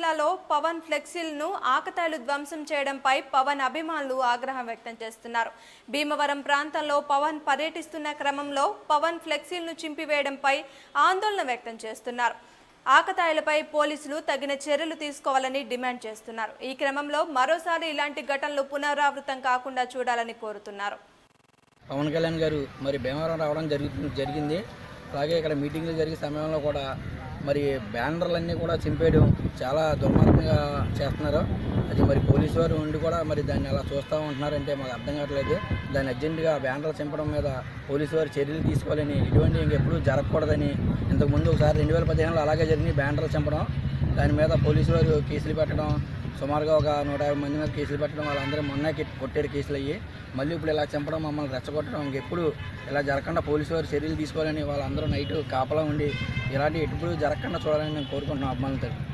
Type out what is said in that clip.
జిల్లాలో పవన్ ఫ్లెక్సీలను ఆకతాయిలు ధ్వంసం చేయడంపై పవన్ అభిమానులు ఆగ్రహం వ్యక్తం చేస్తున్నారు భీమవరం ప్రాంతంలో పవన్ పర్యటిస్తున్న క్రమంలో పవన్ ఫ్లెక్సీలను చింపివేయడంపై ఆందోళన వ్యక్తం చేస్తున్నారు ఆకతాయిలపై పోలీసులు తగిన చర్యలు తీసుకోవాలని డిమాండ్ చేస్తున్నారు ఈ క్రమంలో మరోసారి ఇలాంటి ఘటనలు పునరావృతం కాకుండా చూడాలని కోరుతున్నారు పవన్ కళ్యాణ్ గారు మరి భీమవరం రావడం జరుగుతుంది జరిగింది అలాగే ఇక్కడ మీటింగ్లు జరిగే సమయంలో కూడా మరి బ్యానర్లన్నీ కూడా చింపేయడం చాలా దుర్మార్గంగా చేస్తున్నారు అది మరి పోలీసు వారు ఉండి కూడా మరి దాన్ని అలా చూస్తూ ఉంటున్నారంటే మాకు అర్థం కావట్లేదు దాన్ని అర్జెంటుగా బ్యానర్లు చింపడం మీద పోలీసు వారు చర్యలు తీసుకోవాలని ఇటువంటి ఇంకెప్పుడు జరగకూడదని ఇంతకుముందు ఒకసారి రెండు వేల పదిహేనులో అలాగే జరిగింది బ్యానర్లు చింపడం దాని మీద పోలీసు వారు కేసులు పెట్టడం సుమారుగా ఒక నూట యాభై మంది మీద కేసులు పెట్టడం వాళ్ళందరూ మొన్న కొట్టారు కేసులు అయ్యి మళ్ళీ ఇప్పుడు ఇలా చంపడం మమ్మల్ని రెచ్చగొట్టడం ఇంకెప్పుడు ఇలా జరగకుండా పోలీసు వారు చర్యలు తీసుకోవాలని వాళ్ళందరూ నైట్ కాపలా ఉండి ఇలాంటి ఎప్పుడు జరగకుండా చూడాలని నేను కోరుకుంటున్నాను అభిమానులతో